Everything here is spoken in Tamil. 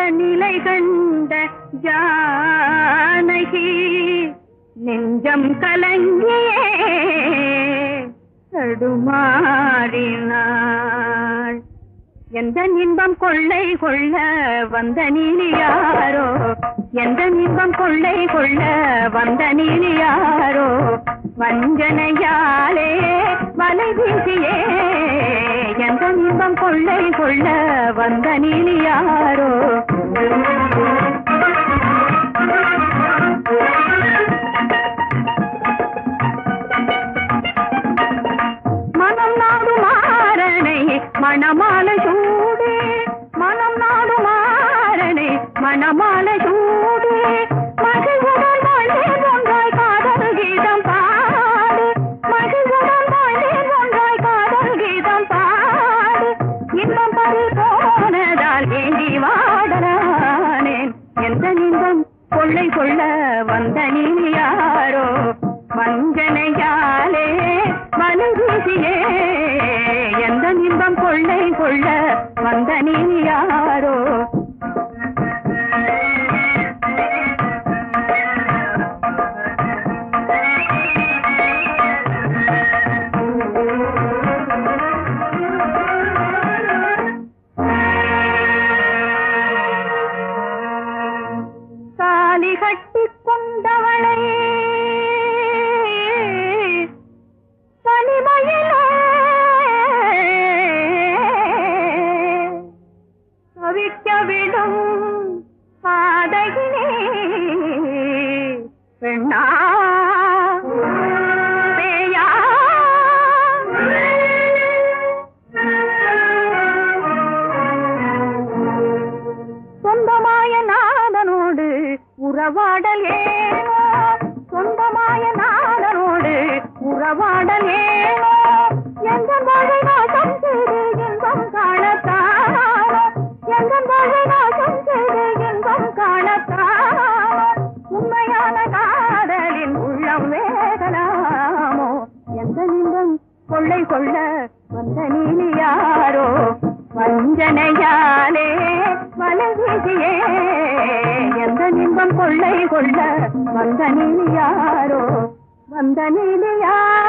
நிலை கண்ட ஜானகி நெஞ்சம் கலங்கியே தடுமாறினாள் எந்த இன்பம் கொள்ளை கொள்ள வந்த நீலியாரோ எந்த இன்பம் கொள்ளை கொள்ள வந்த நீலியாரோ வஞ்சனையாலே வலை வீசியே எந்த இன்பம் கொள்ளை கொள்ள வந்த நீலியாரோ மனம் நாடு மாறனை மணமாலை சூடு மனம் நாடு மாறனை மணமாலை சூடு மகிழ்வுடன் வாழ்ந்தேன் ஒன்றாய் காதல் கீதம் பாடு மகிழ்வுடன் வாழ்ந்தேன் ஒன்றாய் காதல் கீதம் பாடு இன்பம் பறி போனதால் ஏந்தி வாடலானேன் எந்த இன்பம் கொள்ளை கொள்ள வந்த நீ யாரோ வஞ்சனையாலே மனதூசியே எந்த இன்பம் கொள்ளை கொள்ள வந்த நீ யாரோ தாலி கட்டிக் கொண்டவளை தனிமையிலே தவிக்க விடும் பாதகினே பெண்ணா பேயா சொந்தமாய நாதனோடு உறவாடல் ஏனோ சொந்தமாய நாதனோடு உறவாடல் ஏனோ எந்த வாழை நாசம் செய்து இன்பம் காணத்தானோ எந்த வாழை நாசம் செய்து இன்பம் காணத்தானோ உண்மையான காதலின் உள்ளம் வேகலாமோ எந்த இன்பம் கொள்ளை கொள்ள வந்த நீ யாரோ வஞ்சனையாலே மலவீசியே எந்த இன்பம் கொள்ளை கொள்ள வந்த நீ யாரோ வந்த நீ யாரோ